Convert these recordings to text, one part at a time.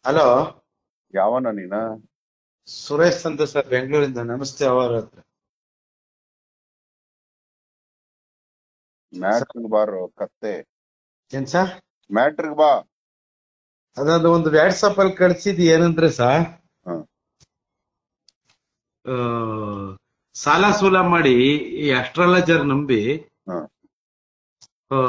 Hello ಯಾವನ ನೀನ ಸುರೇಶ್ ಅಂತ ಸರ್ ಬೆಂಗಳೂರಿಂದ ನಮಸ್ತೆ ಅವರ ಹತ್ರ ಮ್ಯಾಟ್ರಿಗ್ ಬಾರೋ ಕತ್ತೆ ಏನ್ ಸರ್ ಮ್ಯಾಟ್ರಿಗ್ ಬಾ ಅದೊಂದು ಒಂದು ವಾಟ್ಸಪ್ ಅಲ್ಲಿ ಕಳ್ಸಿದ್ ಏನಂದ್ರೆ ಸರ್ ಹ್ಮ್. ಆ, ಸಾಲ ಸೂಲ ಮಾಡಿ ಈ ಅಸ್ಟ್ರಾಲಜರ್ ನಂಬಿ ಹ್ಮ್. ಆ,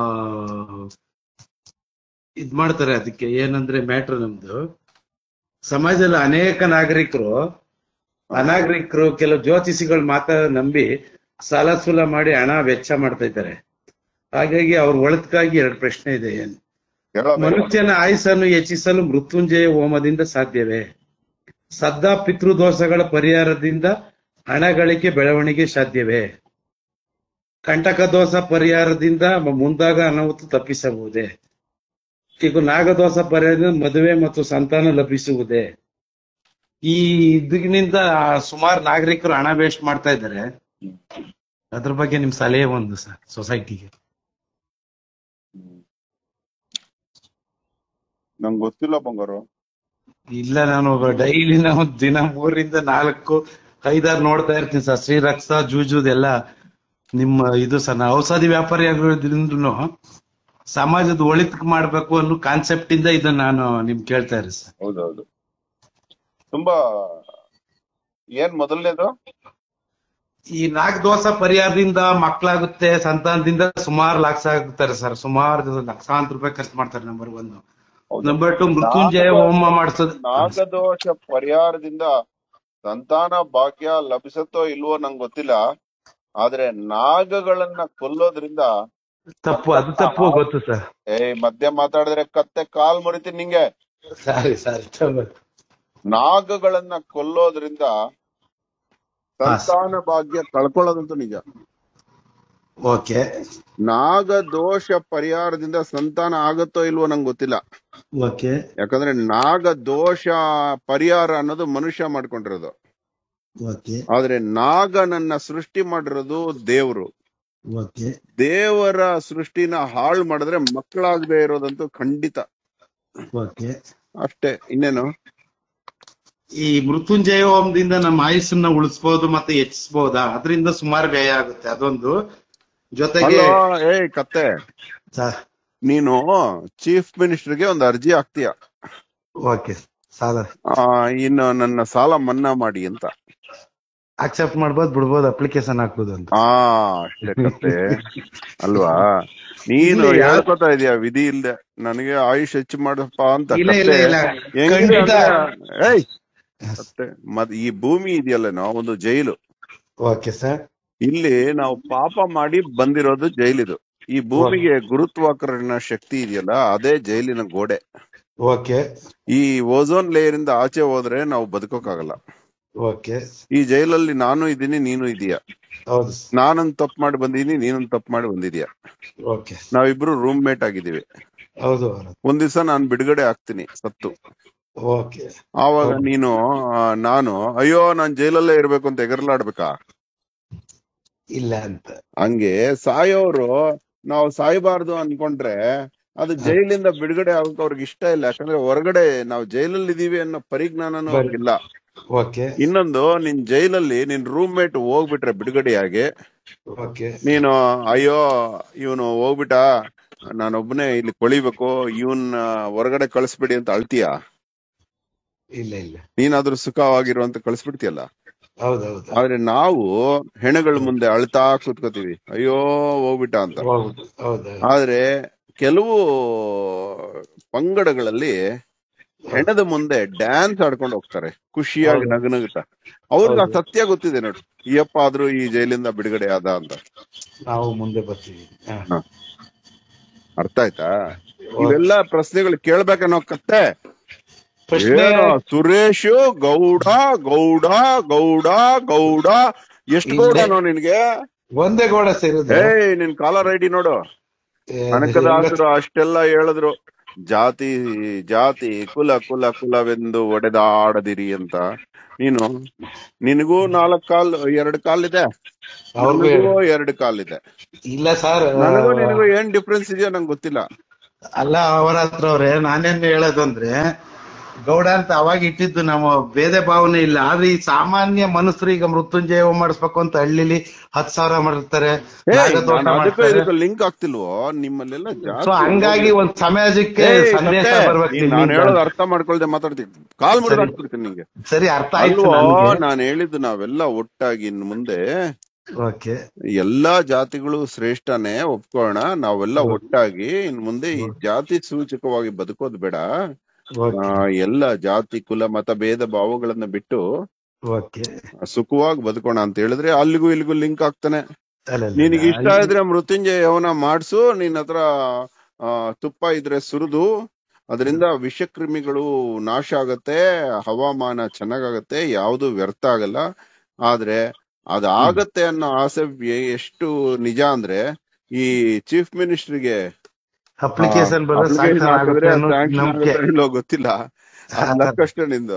ಇದ್ ಮಾಡ್ತಾರೆ ಅದಕ್ಕೆ ಏನಂದ್ರೆ ಮ್ಯಾಟ್ರ್ ನಮ್ದು ಸಮಾಜದಲ್ಲಿ ಅನೇಕ ನಾಗರಿಕರು ಅನಾಗರಿಕರು ಕೆಲವು ಜ್ಯೋತಿಷಿಗಳು ಮಾತಾ ನಂಬಿ ಸಾಲ ಸೂಲ ಮಾಡಿ ಹಣ ವೆಚ್ಚ ಮಾಡ್ತಾ ಇದ್ದಾರೆ ಹಾಗಾಗಿ ಅವ್ರ ಒಳತ್ಕಾಗಿ ಎರಡು ಪ್ರಶ್ನೆ ಇದೆ ಏನು ಹೇಳೋ ಬೇಗ. ಮನುಷ್ಯನ ಆಯುಸ್ಸನ್ನು ಹೆಚ್ಚಿಸಲು ಮೃತ್ಯುಂಜಯ ಹೋಮದಿಂದ ಸಾಧ್ಯವೇ ಸದ್ದ ಪಿತೃದೋಷಗಳ ಪರಿಹಾರದಿಂದ ಹಣ ಗಳಿಕೆ ಬೆಳವಣಿಗೆ ಸಾಧ್ಯವೇ ಕಂಟಕ ದೋಷ ಪರಿಹಾರದಿಂದ ಮ- ಮುಂದಾಗ ಅನಾಹುತ ತಪ್ಪಿಸಬಹುದೇ ಈಗ ನಾಗದೋಷ ಪರಿಹಾರದಿಂದ ಮದುವೆ ಮತ್ತು ಸಂತಾನ ಲಭಿಸುವುದೇ ಈ ಇದರಿಂದ ಸುಮಾರು ನಾಗರಿಕರು ಹಣ ವೇಸ್ಟ್ ಮಾಡ್ತಾ ಇದ್ದಾರೆ ಅದ್ರ ಬಗ್ಗೆ ನಿಮ್ ಸಲಹೆ ಒಂದು ಸರ್ ಸೊಸೈಟಿಗೆ ಹ್ಮ್. ನಂಗ್ ಗೊತ್ತಿಲ್ಲ ಬಂಗಾರು ಇಲ್ಲ ನಾನು ಡೈಲಿ ನಾವು ದಿನ ಮೂರಿಂದ ನಾಲ್ಕು ಐದಾರು ನೋಡ್ತಾ ಇರ್ತೀನಿ ಸರ್ ಶ್ರೀರಕ್ಷ ಜೂಜುದೆಲ್ಲ ನಿಮ್ಮ ಇದು ಸರ್ ನಾ ಔಷಧಿ ವ್ಯಾಪಾರಿ ಆಗಿರೋದ್ರಿಂದನು ಸಮಾಜದ ಒಳಿತಕ್ ಮಾಡ್ಬೇಕು ಅನ್ನೋ ಕಾನ್ಸೆಪ್ಟ್ ಇಂದ ಇದನ್ನ ನಾನು ನಿಮ್ ಕೇಳ್ತಾ ಇರಿ ಸರ್ ಹೌದೌದು ತುಂಬಾ ಏನ್ ಮೊದಲನೇದು ಈ ನಾಲ್ಕು ದೋಷ ಪರಿಹಾರದಿಂದ ಮಕ್ಕಳಾಗುತ್ತೆ ಸಂತಾನದಿಂದ ಸುಮಾರು ಲಕ್ಷ ಆಗುತ್ತಾರೆ ಸರ್ ಸುಮಾರು ಲಕ್ಷಾಂತರ ರೂಪಾಯಿ ಖರ್ಚು ಮಾಡ್ತಾರೆ ನಂಬರ್ ಒನ್ ಹೌದು. ನಂಬರ್ ಟು ಮೃತ್ಯುಂಜಯ ಹೋಮ ಮಾಡಿಸೋದು ನಾಗದೋಷ ಪರಿಹಾರದಿಂದ ಸಂತಾನ ಭಾಗ್ಯ ಲಭಿಸತ್ತೋ ಇಲ್ವೋ ನಂಗೆ ಗೊತ್ತಿಲ್ಲ ಆದ್ರೆ ನಾಗಗಳನ್ನ ಕೊಲ್ಲೋದ್ರಿಂದ ತಪ್ಪು ಅದು ತಪ್ಪು ಗೊತ್ತು ಸರ್ ಏ ಮಧ್ಯ ಮಾತಾಡಿದ್ರೆ ಕತ್ತೆ ಕಾಲ್ ಮುರಿತೀನಿ ನಿಂಗೆ ಸಾರಿ ಸಾರಿ ತಗೋ. ನಾಗಗಳನ್ನ ಕೊಲ್ಲೋದ್ರಿಂದ ಸಂತಾನ ಭಾಗ್ಯ ಕಳ್ಕೊಳ್ಳೋದಂತೂ ನಿಜ ಓಕೆ ನಾಗದೋಷ ಪರಿಹಾರದಿಂದ ಸಂತಾನ ಆಗತ್ತೋ ಇಲ್ವೋ ನಂಗೆ ಗೊತ್ತಿಲ್ಲ ಓಕೆ ಯಾಕಂದ್ರೆ ನಾಗದೋಷ ಪರಿಹಾರ ಅನ್ನೋದು ಮನುಷ್ಯ ಮಾಡ್ಕೊಂಡಿರೋದು ಓಕೆ ಆದ್ರೆ ನಾಗನನ್ನ ಸೃಷ್ಟಿ ಮಾಡಿರೋದು ದೇವ್ರು ಓಕೆ ದೇವರ ಸೃಷ್ಟಿನ ಹಾಳು ಮಾಡಿದ್ರೆ ಮಕ್ಕಳಾಗದೆ ಇರೋದಂತೂ ಖಂಡಿತ ಓಕೆ ಅಷ್ಟೇ ಇನ್ನೇನು ಈ ಮೃತ್ಯುಂಜಯ ಹೋಮದಿಂದ ನಮ್ಮ ಆಯುಸ್ಸನ್ನ ಉಳಿಸಬಹುದು ಮತ್ತೆ ಹೆಚ್ಚಿಸಬಹುದಾ ಅದರಿಂದ ಸುಮಾರು ವ್ಯಯ ಆಗುತ್ತೆ ಅದೊಂದು ಜೊತೆಗೆ ಹಲೋ ಏಯ್ ಕತ್ತೆ ಸರ್ ನೀನು ಚೀಫ್ ಮಿನಿಸ್ಟರ್ಗೆ ಒಂದು ಅರ್ಜಿ ಹಾಕ್ತೀಯ ಓಕೆ ಸಾಲ ಆ, ಇನ್ನು ನನ್ನ ಸಾಲ ಮನ್ನಾ ಮಾಡಿ ಅಂತ ಅಕ್ಸೆಪ್ಟ್ ಮಾಡ್ಬೋದು ಬಿಡ್ಬೋದು ಅಪ್ಲಿಕೇಶನ್ ಹಾಕ್ಬೋದು ಅಂತ ಆ ಅಷ್ಟೇ ಕತ್ತೆ ಅಲ್ವಾ ನೀನು ಇಲ್ಲ, ಯಾ- ಹೇಳ್ಕೊತಾ ಇದೀಯ ವಿಧಿ ಇಲ್ದೆ ನನಗೆ ಆಯುಷ್ ಹೆಚ್ಚು ಮಾಡಪ್ಪ ಅಂತ ಇಲ್ಲ ಇಲ್ಲ ಕತ್ತೆ ಇಲ್ಲ ಹೆಂಗಿದೆ ಖಂಡಿತ ಅಂದ್ರೆ, ಏಯ್ ಕತ್ತೆ ಮತ್ ಈ ಭೂಮಿ ಇದೆಯಲ್ಲೇನೋ ಒಂದು ಜೈಲು ಓಕೆ ಸರ್ ಇಲ್ಲಿ ನಾವು ಪಾಪ ಮಾಡಿ ಬಂದಿರೋದು ಜೈಲಿದು ಈ ಭೂಮಿಗೆ ಗುರುತ್ವಾಕರ್ಷಣ ಶಕ್ತಿ ಇದೆಯಲ್ಲ ಅದೇ ಜೈಲಿನ ಗೋಡೆ ಓಕೆ ಈ ಓಝೋನ್ ಲೇಯರ್ ಇಂದ ಆಚೆ ಹೋದ್ರೆ ನಾವು ಬದುಕೋಕ್ಕಾಗಲ್ಲ ಓಕೆ ಈ ಜೈಲಲ್ಲಿ ನಾನು ಇದ್ದೀನಿ ನೀನು ಇದೀಯ ಹೌದು ನಾನೊಂದ್ ತಪ್ಪು ಮಾಡಿ ಬಂದಿದ್ದೀನಿ ನೀನೊಂದ್ ತಪ್ಪು ಮಾಡಿ ಬಂದಿದ್ಯಾ ಓಕೆ ನಾವಿಬ್ರು ರೂಮ್ ಮೇಟ್ ಆಗಿದ್ದೀವಿ ಹೌದು ಒಂದ್ ದಿವಸ ನಾನ್ ಬಿಡುಗಡೆ ಆಗ್ತೀನಿ ಸತ್ತು ಓಕೆ ಆವಾಗ ಹೌದು. ನೀನು ಆ, ನಾನು ಅಯ್ಯೋ ನಾನ್ ಜೈಲಲ್ಲೇ ಇರ್ಬೇಕು ಅಂತ ಎಗರ್ಲಾಡ್ಬೇಕಾ ಇಲ್ಲ ಅಂತ ಹಂಗೆ ಸಾಯೋರು ನಾವು ಸಾಯಬಾರ್ದು ಅನ್ಕೊಂಡ್ರೆ ಅದು ಜೈಲಿಂದ ಬಿಡುಗಡೆ ಆಗಕ್ಕೆ ಅವ್ರಿಗೆ ಇಷ್ಟ ಇಲ್ಲ ಯಾಕಂದ್ರೆ ಹೊರಗಡೆ ನಾವು ಜೈಲಲ್ಲಿ ಇದೀವಿ ಅನ್ನೋ ಪರಿಜ್ಞಾನನೂ ಬರಿ- ಅವ್ರಿಗಿಲ್ಲ ಓಕೆ ಇನ್ನೊಂದು ನಿನ್ ಜೈಲಲ್ಲಿ ನಿನ್ ರೂಮ್ ಮೇಟ್ ಹೋಗ್ಬಿಟ್ರೆ ಬಿಡುಗಡೆಯಾಗಿ ಓಕೆ ನೀನು ಅಯ್ಯೋ ಇವನು ಹೋಗ್ಬಿಟ್ಟ ನಾನೊಬ್ಬನೇ ಇಲ್ಲಿ ಕೊಳಿಬೇಕು ಇವನ್ ಹೊರಗಡೆ ಕಳಿಸ್ಬಿಡಿ ಅಂತ ಅಳ್ತೀಯ ಇಲ್ಲ ಇಲ್ಲ ನೀನಾದ್ರೂ ಸುಖವಾಗಿರುವಂತ ಕಳಿಸ್ಬಿಡ್ತೀಯಲ್ಲ ಹೌದೌದು ಆದ್ರೆ ನಾವು ಹೆಣಗಳ ಮುಂದೆ ಅಳ್ತಾ ಕೂತ್ಕೋತೀವಿ ಅಯ್ಯೋ ಹೋಗ್ಬಿಟ್ಟ ಅಂತ ಹೌದು ಹೌದು ಆದ್ರೆ ಕೆಲವು ಪಂಗಡಗಳಲ್ಲಿ ಹೆಣದ ಮುಂದೆ ಡ್ಯಾನ್ಸ್ ಆಡ್ಕೊಂಡು ಹೋಗ್ತಾರೆ ಖುಷಿಯಾಗಿ ಹೌದು. ನಗನಗುತ್ತ ಅವ್ರಿಗೆ ಆ ಹೌದು. ಸತ್ಯ ಗೊತ್ತಿದೆ ನೋಡಿ ಈಯಪ್ಪ ಆದ್ರೂ ಈ ಜೈಲಿಂದ ಬಿಡುಗಡೆ ಆದ ಅಂತ ನಾವು ಮುಂದೆ ಬರ್ತೀವಿ ಹಾ. ಅರ್ಥ ಆಯ್ತಾ ಇವೆಲ್ಲ ಪ್ರಶ್ನೆಗಳು ಕೇಳ್ಬೇಕನ್ನೋ ಕತ್ತೆ ಪ್ರಶ್ನೆ ಏನು ಸುರೇಶ್ ಗೌಡ ಗೌಡ ಗೌಡ ಗೌಡ ಎಷ್ಟು ಗೌಡನೋ ನಿನ್ಗೆ ಒಂದೇ ಗೋಡ ಸೇರುದು ಏಯ್ ನಿನ್ ಕಾಲರ್ ಐಡಿ ನೋಡು ಕನಕದಾಸರು ಅಷ್ಟೆಲ್ಲ ಹೇಳಿದ್ರು ಜಾತಿ ಜಾತಿ ಕುಲ ಕುಲ ಕುಲವೆಂದು ಒಡೆದಾಡದಿರಿ ಅಂತ ನೀನು ನಿನಗೂ ನಾಲ್ಕ್ ಕಾಲ್ ಎರಡ್ ಕಾಲಿದೆ ಅವ್ರಿಗೂ ನನಗೂ ಎರಡ್ ಕಾಲಿದೆ ಇಲ್ಲ ಸರ್ ನನಗೂ ನಿನಗೂ ಏನ್ ಡಿಫ್ರೆನ್ಸ್ ಇದೆಯೋ ನಂಗೆ ಗೊತ್ತಿಲ್ಲ ಅಲ್ಲ ಅವರ ಹತ್ರ ಅವ್ರೆ ನಾನೇನ್ ಹೇಳೋದಂದ್ರೆ ಗೌಡ ಅಂತ ಅವಾಗ ಇಟ್ಟಿದ್ದು ನಮ್ಮ ಭೇದ ಭಾವನೆ ಇಲ್ಲ ಆದ್ರೆ ಈ ಸಾಮಾನ್ಯ ಮನುಷ್ಯರು ಈಗ ಮೃತ್ಯುಂಜಯ ಹೋಮ ಮಾಡಿಸ್ಬೇಕು ಅಂತ ಹಳ್ಳಿಲಿ ಹತ್ ಸಾವಿರ ಮಾಡಿರ್ತಾರೆ ಏಯ್, ನಾಗದೋಷ ನಾನು ಅದಕ್ಕೂ ಮಾಡ್ತಾರೆ ಇದಕ್ಕೂ ಲಿಂಕ್ ಆಗ್ತಿಲ್ವೋ ನಿಮ್ಮಲ್ಲೆಲ್ಲ ಜಾಸ್ತಿ ಸೊ ಹಂಗಾಗಿ ಒಂದ್ ಸಮಾಜಕ್ಕೆ ಏಯ್, ಸಂದೇಶ ಸತ್ತೆ, ಬರ್ಬೇಕು ನೀನ್ ನಾನು ನಿಮ್ಮಿಂದ. ಹೇಳೋದು ಅರ್ಥ ಮಾಡ್ಕೊಳ್ದೆ ಮಾತಾಡ್ತೀನಿ ಕಾಲ್ ಮುರಿದು ಸರಿ. ಹಾಕ್ಬಿಡ್ತೀನಿ ನಿಂಗೆ ಸರಿ ಅರ್ಥ ಆಯ್ತು ಅಲ್ವೋ ನನಗೆ ನಾನು ಹೇಳಿದ್ದು ನಾವೆಲ್ಲ ಒಟ್ಟಾಗಿ ಇನ್ನು ಮುಂದೆ ಓಕೆ ಎಲ್ಲಾ ಜಾತಿಗಳು ಶ್ರೇಷ್ಠನೇ ಒಪ್ಕೋಣ ನಾವೆಲ್ಲ ಒಟ್ಟಾಗಿ ಇನ್ ಮುಂದೆ ಈ ಜಾತಿ ಸೂಚಕವಾಗಿ ಬದುಕೋದು ಬೇಡ ಓಕೆ ಆ, ಎಲ್ಲ ಜಾತಿ ಕುಲ ಮತ ಭೇದ ಭಾವಗಳನ್ನ ಬಿಟ್ಟು ಓಕೆ ಸುಖವಾಗಿ ಬದುಕೋಣ ಅಂತ ಹೇಳಿದ್ರೆ ಅಲ್ಲಿಗೂ ಇಲ್ಲಿಗೂ ಲಿಂಕ್ ಆಗ್ತಾನೆ ಅಲ್ಲ ನಿನಗೆ ಇಷ್ಟ ಇದ್ರೆ ಮೃತ್ಯುಂಜಯ ಯವನ ಮಾಡ್ಸು ನಿನ್ನ ಹತ್ರ ಆ, ತುಪ್ಪ ಇದ್ರೆ ಸುರಿದು ಅದರಿಂದ ವಿಷಕ್ರಿಮಿಗಳು ನಾಶ ಆಗತ್ತೆ ಹವಾಮಾನ ಚೆನ್ನಾಗಾಗತ್ತೆ ಯಾವುದು ವ್ಯರ್ಥ ಆಗಲ್ಲ ಆದ್ರೆ ಅದಾಗತ್ತೆ ಅನ್ನೋ ಆಸೆ ಎ- ಎಷ್ಟು ನಿಜ ಅಂದ್ರೆ ಈ ಚೀಫ್ ಮಿನಿಸ್ಟರ್ಗೆ ಅಪ್ಲಿಕೇಶನ್ ಬರೋ application ಹಾಕಿದ್ರೆ ಸಾಕ್ಷಿ sanction ನಂಬಿಕೆ ಆಗುತ್ತೋ ಇಲ್ಲೋ ಗೊತ್ತಿಲ್ಲ ಅದ್ ಲಕ್ಕಷ್ಟೇ ನಿಂದು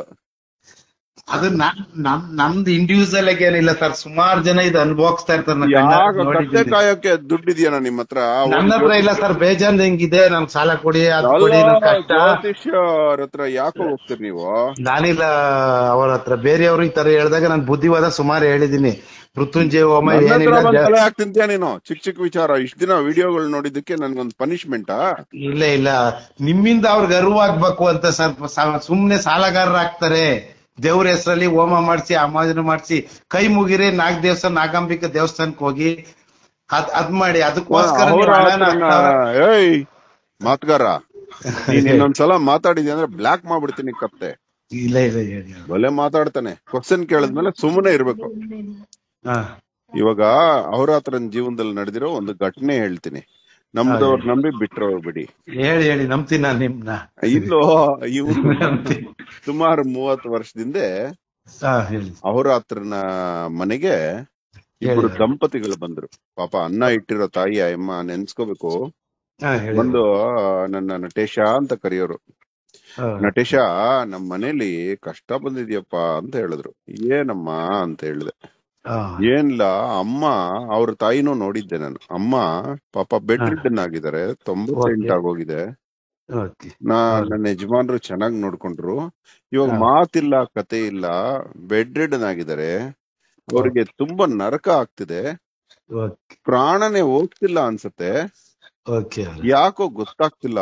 ಅದು ನನ್ ನಮ್ ನಮ್ದು ಇಂಡಿವಿಜುವಲ್ ಆಗಿ ಏನಿಲ್ಲ ಸರ್ ಸುಮಾರು ಜನ ಇದು ಅನುಭವಿಸ್ತಾ ಇರ್ತಾರೆ ನಾನ್ ಕಣ್ಣಾರೆ ಯಾಕ ಕತ್ತೆ ನೋಡಿದ್ದೀನಿ. ಕಾಯಕ್ಕೆ ದುಡ್ಡಿದ್ಯಾನ ನಿಮ್ ಹತ್ರ ನನ್ನ ಹತ್ರ ಇಲ್ಲ ಸರ್ ಬೇಜಾನ್ ಹೆಂಗಿದೆ ನನ್ ಸಾಲ ಕೊಡಿ ಅದ್ ಕೊಡಿ ನನ್ ಕಷ್ಟ ಜ್ಯೋತಿಷ್ಯರ ಹತ್ರ ಯಾಕೆ ಹೋಗ್ತೀರಿ ನೀವು ನಾನಿಲ್ಲ ಅವ್ರ ಹತ್ರ ಬೇರೆಯವರು ಈ ತರ ಹೇಳಿದಾಗ ನಾನು ಬುದ್ಧಿವಾದ ಸುಮಾರು ಹೇಳಿದೀನಿ ಮೃತ್ಯುಂಜಯ ಹೋಮ ನನ್ನ ಹತ್ರ ಏನಿಲ್ಲ ಬಂದ್ ಜ- ತಲೆ ಹಾಕ್ತಿಂತ್ಯಾ ನೀನು ಚಿಕ್ಕ ಚಿಕ್ಕ ವಿಚಾರ ಇಷ್ಟ ದಿನ ವಿಡಿಯೋಗಳು ನೋಡಿದ್ದಕ್ಕೆ ನನ್ಗೊಂದ್ ಪನಿಷ್ಮೆಂಟಾ ಇಲ್ಲ ಇಲ್ಲ ನಿಮ್ಮಿಂದ ಅವ್ರಿಗೆ ಅರಿವಾಗ್ಬೇಕು ಅಂತ ಸರ್ ಸುಮ್ನೆ ಸಾಲಗಾರರಾಗ್ತಾರೆ ದೇವ್ರ ಹೆಸರಲ್ಲಿ ಹೋಮ ಮಾಡಿಸಿ ಅಮಾಜನ ಮಾಡಿಸಿ ಕೈ ಮುಗಿರಿ ನಾಗ್ ದೇವಸ್ಥಾನ ನಾಗಾಂಬಿಕಾ ದೇವಸ್ಥಾನಕ್ಕೆ ಹೋಗಿ ಅದ್ ಅದ್ ಮಾಡಿ ಅದಕ್ಕೋಸ್ಕರ ನೀವು ಅವ್ರ ಹಣನ ಹತ್ರನ, ಹಾಕ್ತಾರ. ಏಯ್ ಮಾತ್ಗಾರ ನೀನ್ ಇನ್ನೊಂದ್ಸಲ ಮಾತಾಡಿದ್ಯ ಅಂದ್ರೆ ಬ್ಲಾಕ್ ಮಾಡ್ಬಿಡ್ತೀನಿ ಕತ್ತೆ ಇಲ್ಲ ಇಲ್ಲ ಹೇಳಿ ಬಲೆ ಮಾತಾಡ್ತಾನೆ ಕ್ವಶನ್ ಕೇಳಿದ್ಮೇಲೆ ಸುಮ್ಮನೆ ಇರ್ಬೇಕು ಹಾ ಇವಾಗ ಅವ್ರ ಹತ್ರ ಜೀವನದಲ್ಲಿ ನಡೆದಿರೋ ಒಂದು ಘಟನೆ ಹೇಳ್ತೀನಿ ನಮ್ದವ್ರು ನಂಬಿ ಬಿಟ್ರವ್ರು ಬಿಡಿ ಹೇಳಿ ಹೇಳಿ ನಂಬ್ತೀನಿ ನಾನು ನಿಮ್ನ ಇಲ್ಲೋ ಇವ್ರು ನಂಬ್ತೀನಿ. ಸುಮಾರು ಮೂವತ್ತು ವರ್ಷದಿಂದ ಹಾ ಹೇಳಿ ಅವ್ರ ಹತ್ರನ ಮನೆಗೆ ಇಬ್ರು ಹೇಳಿ. ದಂಪತಿಗಳು ಬಂದ್ರು ಪಾಪ ಅನ್ನ ಇಟ್ಟಿರೋ ತಾಯಿ ಅಮ್ಮ ನೆನ್ಸ್ಕೋಬೇಕು ಹಾ ಹೇಳಿ ಬಂದು ನನ್ನ ನಟೇಶ ಅಂತ ಕರೆಯೋರು ಹಾ. ನಟೇಶ ನಮ್ ಮನೇಲಿ ಕಷ್ಟ ಬಂದಿದ್ಯಪ್ಪ ಅಂತ ಹೇಳಿದ್ರು ಏನಮ್ಮ ಅಂತ ಹೇಳಿದೆ ಹಾ. ಏನಿಲ್ಲ ಅಮ್ಮ ಅವ್ರ ತಾಯಿನೂ ನೋಡಿದ್ದೆ ನಾನು ಅಮ್ಮ ಪಾಪ ಬೆಡ್ ಹಾ. ರಿಡನ್ ಆಗಿದ್ದಾರೆ ತೊಂಬತ್ತೆಂಟು Okay. ಆಗೋಗಿದೆ ಓಕೆ ನಾ ಹೌದು. ನನ್ನ ಯಜಮಾನ್ರು ಚೆನ್ನಾಗ್ ನೋಡ್ಕೊಂಡ್ರು ಇವಾಗ ಹಾ. ಮಾತಿಲ್ಲ ಕತೆ ಇಲ್ಲ ಬೆಡ್ ರಿಡನ್ ಆಗಿದ್ದಾರೆ ಅವ್ರಿಗೆ ತುಂಬಾ ನರಕ ಆಗ್ತಿದೆ ಓಕೆ ಪ್ರಾಣನೇ ಹೋಗ್ತಿಲ್ಲ ಅನ್ಸತ್ತೆ ಓಕೆ ಯಾಕೋ ಗೊತ್ತಾಗ್ತಿಲ್ಲ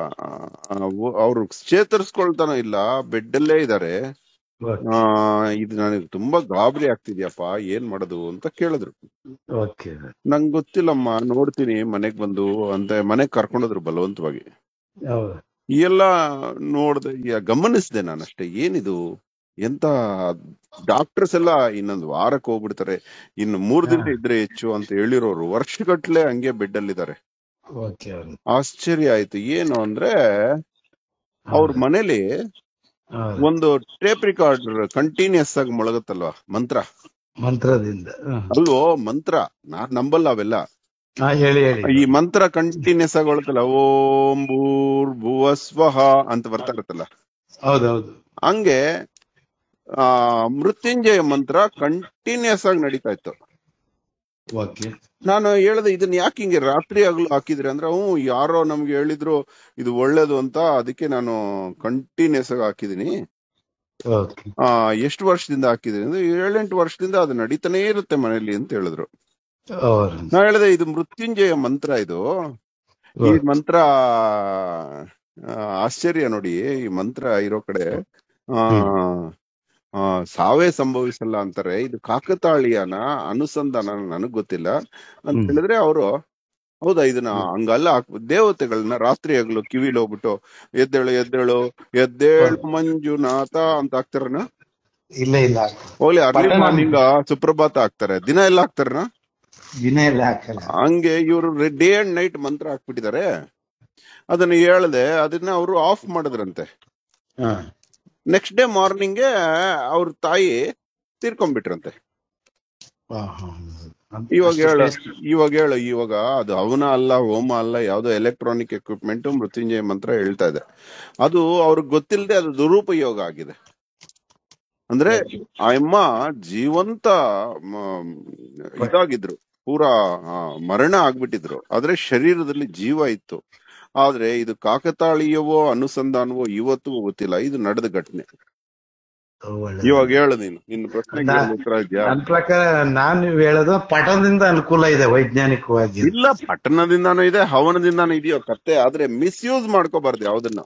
ಅವ್ರು ಚೇತರಿಸ್ಕೊಳ್ತಾನೋ ಇಲ್ಲ ಬೆಡ್ ಅಲ್ಲೇ ಇದಾರೆ ಓಕೆ ಆ ಇದು ನನಗೆ ತುಂಬಾ ಗಾಬರಿ ಆಗ್ತಿದ್ಯಪ್ಪ ಏನ್ ಮಾಡೋದು ಅಂತ ಕೇಳಿದ್ರು ಓಕೆ ನಂಗ್ ಗೊತ್ತಿಲ್ಲಮ್ಮ ನೋಡ್ತೀನಿ ಮನೆಗ್ ಬಂದು ಅಂತ ಮನೆಗ್ ಕರ್ಕೊಂಡೋದ್ರು ಬಲವಂತವಾಗಿ ಹೌದು ಈ ಎಲ್ಲ ನೋಡ್ದೆ ಯ- ಗಮನಿಸ್ದೆ ನಾನಷ್ಟೇ ಏನಿದು ಎಂತ ಡಾಕ್ಟರ್ಸ್ ಎಲ್ಲ ಇನ್ನೊಂದು ವಾರಕ್ಕೆ ಹೋಗ್ಬಿಡ್ತಾರೆ ಇನ್ನು ಮೂರ್ ದಿನ ಇದ್ರೆ ಹೆಚ್ಚು ಅಂತ ಹೇಳಿರೋರು ವರ್ಷಗಟ್ಲೆ ಹಂಗೆ ಬೆಡ್ ಅಲ್ಲಿದ್ದಾರೆ ಓಕೆ ಆಶ್ಚರ್ಯ ಆಯ್ತು ಏನು ಅಂದ್ರೆ ಅವ್ರ ಮನೇಲಿ ಹೌದು. ಒಂದು ಟೇಪ್ ರಿಕಾರ್ಡರ್ ಕಂಟಿನ್ಯೂಸ್ ಆಗಿ ಮೊಳಗುತ್ತಲ್ವಾ ಮಂತ್ರ ಮಂತ್ರದಿಂದ ಹ್ಮ್. ಅಲ್ವೋ ಮಂತ್ರ ನಾನ್ ನಂಬಲ್ಲ ಅವೆಲ್ಲ ಹಾ ಹೇಳಿ ಹೇಳಿ ಈ ಮಂತ್ರ ಕಂಟಿನ್ಯೂಸ್ ಆಗಿ ಹೊಳತಲ್ಲ ಓಂ ಭೂರ್ ಭುವ ಸ್ವಹ ಅಂತ ಬರ್ತಾ ಇರುತ್ತಲ್ಲ ಹೌದೌದು ಹಂಗೆ ಆ ಮೃತ್ಯುಂಜಯ ಮಂತ್ರ ಕಂಟಿನ್ಯೂಸ್ ಆಗಿ ನಡೀತಾ ಇತ್ತು ಓಕೆ ನಾನು ಹೇಳ್ದೆ ಇದನ್ನ ಯಾಕೆ ಹಿಂಗೆ ರಾತ್ರಿ ಆಗ್ಲೂ ಹಾಕಿದ್ರಿ ಅಂದ್ರೆ ಹ್ಞೂ ಯಾರೋ ನಮ್ಗೆ ಹೇಳಿದ್ರು ಇದು ಒಳ್ಳೇದು ಅಂತ ಅದಕ್ಕೆ ನಾನು ಕಂಟಿನ್ಯೂಸ್ ಆಗಿ ಹಾಕಿದೀನಿ ಓಕೆ ಆ ಎಷ್ಟು ವರ್ಷದಿಂದ ಹಾಕಿದೀನಿ ಅಂದ್ರೆ ಏಳೆಂಟು ವರ್ಷದಿಂದ ಅದು ನಡೀತಾನೆ ಇರುತ್ತೆ ಮನೇಲಿ ಅಂತ ಹೇಳಿದ್ರು ಹೌದು ನಾ ಹೇಳಿದೆ ಇದು ಮೃತ್ಯುಂಜಯ ಮಂತ್ರ ಇದು ಈ ಮಂತ್ರ ಆ, ಆಶ್ಚರ್ಯ ನೋಡಿ ಈ ಮಂತ್ರ ಇರೋ ಕಡೆ ಆ ಆ, ಸಾವೇ ಸಂಭವಿಸಲ್ಲ ಅಂತಾರೆ ಇದು ಕಾಕತಾಳೀಯನ ಅನುಸಂಧಾನ ನನಗ್ ಗೊತ್ತಿಲ್ಲ ಅಂತ ಹ್ಮ್. ಹೇಳಿದ್ರೆ ಅವರು ಹೌದಾ ಇದನ್ನ ಹಂಗಲ್ಲ ಹಾಕ್- ದೇವತೆಗಳನ್ನ ರಾತ್ರಿ ಆಗ್ಲು ಕಿವಿಲಿ ಹೋಗ್ಬಿಟ್ಟು ಎದ್ದೇಳು ಎದ್ದೇಳು ಎದ್ದೇಳು ಮಂಜುನಾಥ ಅಂತ ಹಾಕ್ತಾರನ ಇಲ್ಲ ಇಲ್ಲ ಹೋಗ್ಲಿ ಅರ್ಲಿ ಪಟ್ಟಣ- ಮಾರ್ನಿಂಗ್ ಸುಪ್ರಭಾತ ಹಾಕ್ತಾರೆ ದಿನ ಎಲ್ಲ ಹಾಕ್ತಾರನ ದಿನ ಎಲ್ಲ ಹಾಕಲ್ಲ ಹಂಗೆ ಇವರು ಡೇ ಅಂಡ್ ನೈಟ್ ಮಂತ್ರ ಹಾಕ್ಬಿಟ್ಟಿದ್ದಾರೆ ಅದನ್ನ ಹೇಳ್ದೆ ಅದನ್ನ ಅವರು ಆಫ್ ಮಾಡಿದ್ರಂತೆ ಹಾ ನೆಕ್ಸ್ಟ್ ಡೇ ಮಾರ್ನಿಂಗ್ಗೆ ಅವ್ರ ತಾಯಿ ತೀರ್ಕೊಂಡ್ಬಿಟ್ರಂತೆ ಹಾ, ಹಾ. ಇವಾಗ ಅಷ್ಟು ಹೇಳು taste. ಇವಾಗ ಹೇಳು ಇವಾಗ ಅದು ಅವನ ಅಲ್ಲ ಹೋಮ ಅಲ್ಲ ಯಾವ್ದೋ ಎಲೆಕ್ಟ್ರಾನಿಕ್ ಎಕ್ವಿಪ್ಮೆಂಟ್ ಮೃತ್ಯುಂಜಯ ಮಂತ್ರ ಹೇಳ್ತಾ ಇದೆ ಅದು ಅವ್ರಿಗೆ ಗೊತ್ತಿಲ್ಲದೆ ಅದು ದುರುಪಯೋಗ ಆಗಿದೆ ಅಂದ್ರೆ ಆ ಅಮ್ಮ ಜೀವಂತ ಮ, ಇದಾಗಿದ್ರು ಪೂರಾ ಆ, ಮರಣ ಆಗ್ಬಿಟ್ಟಿದ್ರು ಆದ್ರೆ ಶರೀರದಲ್ಲಿ ಜೀವ ಇತ್ತು ಆದ್ರೆ ಇದು ಕಾಕತಾಳೀಯವೋ ಅನುಸಂಧಾನವೋ ಇವತ್ತಿಗೂ ಗೊತ್ತಿಲ್ಲ ಇದು ನಡೆದ ಘಟನೆ ಒಳ್ಳೆ ಇವಾಗ ಹೇಳು ನೀನು ನಿನ್ನ ಪ್ರಶ್ನೆಗೆ ನಾ- ಏನ್ ಉತ್ತರ ಇದ್ಯಾ ನನ್ ಪ್ರಕಾರ ನಾನ್ ನೀವ್ ಹೇಳೋದು ಪಠಣದಿಂದ ಅನುಕೂಲ ಇದೆ ವೈಜ್ಞಾನಿಕವಾಗಿ ಇಲ್ಲ ಪಟ್ಟಣದಿಂದಾನು ಇದೆ ಹವನದಿಂದಾನು ಇದೆಯೋ ಕತ್ತೆ ಆದ್ರೆ ಮಿಸ್ಯೂಸ್ ಮಾಡ್ಕೋಬಾರ್ದು ಯಾವ್ದನ್ನ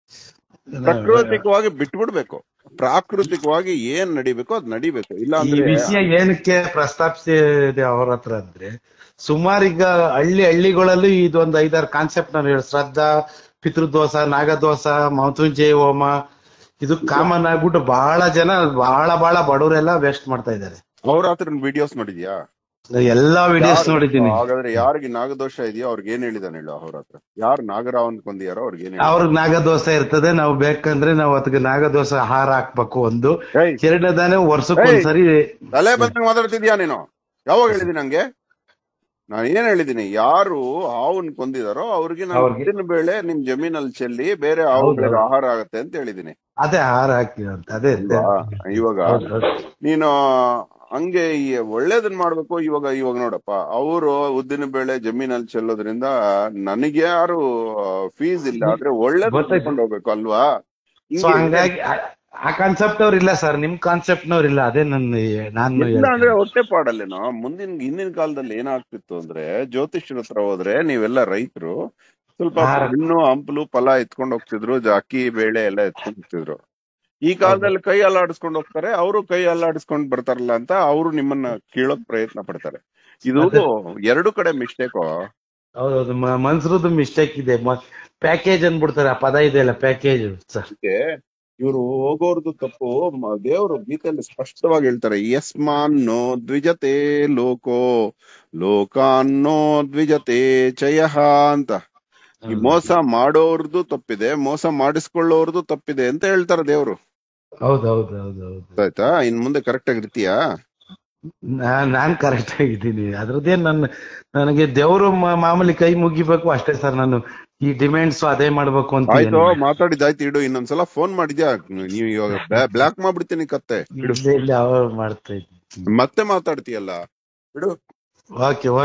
ಪ್ರಾಕೃತಿಕವಾಗಿ ಬಿಟ್ಬಿಡ್ಬೇಕು ಪ್ರಾಕೃತಿಕವಾಗಿ ಏನ್ ನಡಿಬೇಕೋ ಅದ್ ನಡಿಬೇಕು ಇಲ್ಲ ಈ ಅಂದ್ರೆ ವಿಷಯ ಏನಕ್ಕೆ ಪ್ರಸ್ತಾಪಿಸಿದೆ ಅವ್ರ ಹತ್ರ ಅಂದ್ರೆ ಸುಮಾರು ಈಗ ಹಳ್ಳಿ ಹಳ್ಳಿಗಳಲ್ಲೂ ಇದೊಂದು ಐದಾರು ಕಾನ್ಸೆಪ್ಟ್ ನಾನು ಹೇಳಿ ಶ್ರದ್ಧಾ ಪಿತೃದೋಷ ನಾಗದೋಷ ಮೃತ್ಯುಂಜಯ ಹೋಮ ಇದು ಕಾಮನ್ ಆಗ್ಬಿಟ್ಟು ಬಹಳ ಜನ ಬಹಳ ಬಹಳ ಬಡವರೆಲ್ಲ ವೇಸ್ಟ್ ಮಾಡ್ತಾ ಇದ್ದಾರೆ ಅವ್ರ ಹತ್ರ ವಿಡಿಯೋಸ್ ನೋಡಿದ್ಯಾ ಎಲ್ಲಾ ವಿಡಿಯೋಸ್ ಯಾರು- ನೋಡಿದ್ದೀನಿ ಹಾಗಾದ್ರೆ ಯಾರಿಗೆ ನಾಗದೋಷ ಇದೆಯೋ ಅವ್ರಿಗೆ ಏನ್ ಹೇಳಿದಾನೆ ಹೇಳು ಅವ್ರ ಹತ್ರ ಯಾರು ನಾಗರಾವನ್ ಕೊಂದಿಯಾರೋ ಅವ್ರಿಗೆ ಏನ್ ಅವ್ರಿಗೆ ನಾಗದೋಷ ಇರ್ತದೆ ನಾವು ಬೇಕಂದ್ರೆ ನಾವು ಅದಕ್ಕೆ ನಾಗದೋಷ ಆಹಾರ ಹಾಕ್ಬೇಕು ಒಂದು ಹೇಳಿ ಎರಡನೇದಾನೆ ವರ್ಷಕ್ಕೊಂದ್ಸರಿ ತಲೆ ಬಂದಂಗ್ ಮಾತಾಡ್ತಿದ್ಯಾ ನೀನು ಯಾವಾಗ ಹೇಳಿದೀನಿ ನಂಗೆ ನಾನು ಏನ್ ಹೇಳಿದೀನಿ ಯಾರು ಹಾವನ್ ಕೊಂದಿದಾರೋ ಅವ್ರಿಗೆ ನಾನು ಅವ್ರಿಗೆ- ಉದ್ದಿನ ಬೇಳೆ ನಿಮ್ ಜಮೀನಲ್ಲಿ ಚೆಲ್ಲಿ ಬೇರೆ ಹೌದು. ಹಾವುಗಳಿಗೆ ಆಹಾರ ಆಗತ್ತೆ ಅಂತ ಹೇಳಿದೀನಿ ಅದೇ ಆಹಾರ ಹಾಕ್ತೀವಿ ಅಂತ ಅದೇ ಅಲ್ವಾ? ಇವಾಗ ಹೌದು, ಹೌದು. ನೀನು ಹಂಗೆ ಈ ಒಳ್ಳೇದನ್ ಮಾಡ್ಬೇಕು ಇವಾಗ ಇವಾಗ ನೋಡಪ್ಪ ಅವರು ಉದ್ದಿನ ಬೇಳೆ ಜಮೀನಲ್ಲಿ ಚೆಲ್ಲೋದ್ರಿಂದ ನನಗೆ ಯಾರು ಫೀಸ್ ಇಲ್ಲ ಆದ್ರೆ ಒಳ್ಳೇದ್ ಗೊತ್ತಾಯ್ತು. ಮಾಡ್ಕೊಂಡು ಹೋಗ್ಬೇಕು ಅಲ್ವಾ ಸೊ ಹಿಂಗೆ ಹಂಗಾಗಿ ಆ- ಆ ಕಾನ್ಸೆಪ್ಟ್ ಅವ್ರು ಇಲ್ಲ ಸರ್ ನಿಮ್ ಕಾನ್ಸೆಪ್ಟ್ ನವ್ರು ಇಲ್ಲ ಅದೇ ನನ್ನ ನಾನು ಇಲ್ಲ ಅಂದ್ರೆ ಹೊಟ್ಟೆ ಪಾಡಲ್ಲೇನೋ ಮುಂದಿನ ಹಿಂದಿನ ಕಾಲದಲ್ಲಿ ಏನಾಗ್ತಿತ್ತು ಅಂದ್ರೆ ಜ್ಯೋತಿಷ್ಯರ ಹತ್ರ ಹೋದ್ರೆ ನೀವೆಲ್ಲ ರೈತರು ಸ್ವಲ್ಪ ಹಾ. ಹಣ್ಣು ಹಂಪಲು ಫಲ ಎತ್ಕೊಂಡು ಹೋಗ್ತಿದ್ರು ಜ- ಅಕ್ಕಿ ಬೇಳೆ ಎಲ್ಲ ಎತ್ಕೊಂಡು ಹೋಗ್ತಿದ್ರು ಈ ಕಾಲದಲ್ಲಿ ಕೈ ಅಲ್ಲಾಡಿಸ್ಕೊಂಡು ಹೋಗ್ತಾರೆ ಅವರು ಕೈ ಅಲ್ಲಾಡಿಸ್ಕೊಂಡು ಬರ್ತಾರಲ್ಲ ಅಂತ ಅವರು ನಿಮ್ಮನ್ನ ಕೀಳೋಕ್ ಪ್ರಯತ್ನ ಪಡ್ತಾರೆ ಇದು ಎರಡು ಕಡೆ ಮಿಸ್ಟೇಕು ಹೌದೌದು ಮನ್ಸರದ್ದು ಮಿಸ್ಟೇಕ್ ಇದೆ ಪ್ಯಾಕೇಜ್ ಅನ್ಬಿಡ್ತಾರೆ ಆ ಪದ ಇದೆಯಲ್ಲ ಪ್ಯಾಕೇಜ್ ಸರ್ ಇವರು ಹೋಗೋರ್ದು ತಪ್ಪು ಮ- ದೇವರು ಗೀತೆಯಲ್ಲಿ ಸ್ಪಷ್ಟವಾಗಿ ಹೇಳ್ತಾರೆ ಯಸ್ಮಾನ್ನೋ ದ್ವಿಜತೆ ಲೋಕೋ ಲೋಕಾನ್ನೋ ದ್ವಿಜತೆ ಚಯಃ ಅಂತ ಈ ಮೋಸ ಮಾಡೋರ್ದು ತಪ್ಪಿದೆ ಮೋಸ ಮಾಡಿಸ್ಕೊಳ್ಳೋರ್ದು ತಪ್ಪಿದೆ ಅಂತ ಹೇಳ್ತಾರೆ ದೇವ್ರು ಹೌದೌದು ಹೌದೌದು ಆಯ್ತಾ ಇನ್ ಮುಂದೆ ಕರೆಕ್ಟ್ ಆಗಿರ್ತೀಯಾ ನಾನ್ ನಾನ್ ಕರೆಕ್ಟ್ ಆಗಿದ್ದೀನಿ ಅದ್ರದ್ದೇನ್ ನನ್ನ ನನಗೆ ದೇವ್ರು ಮ- ಮಾಮೂಲಿ ಕೈ ಮುಗಿಬೇಕು ಅಷ್ಟೇ ಸರ್ ನಾನು ಈ ಡಿಮ್ಯಾಂಡ್ಸ್ ಅದೇ ಮಾಡ್ಬೇಕು ಅಂತ ಆಯ್ತು ಏನಿಲ್ಲ. ಮಾತಾಡಿದ್ದಾಯ್ತು ಇಡು ಇನ್ನೊಂದ್ಸಲ ಫೋನ್ ಮಾಡಿದ್ಯಾ ನೀವು ಇವಾಗ ಬ್ಲಾಕ್ ಮಾಡ್ಬಿಡ್ತೀನಿ ಕತ್ತೆ ಇಡು ಇಲ್ಲ ಇಲ್ಲ ಅವ್ರು ಮಾಡ್ತಾ ಇದ್ದೀನಿ ಮತ್ತೆ ಮಾತಾಡ್ತೀಯಲ್ಲ ಇಡು ಓಕೆ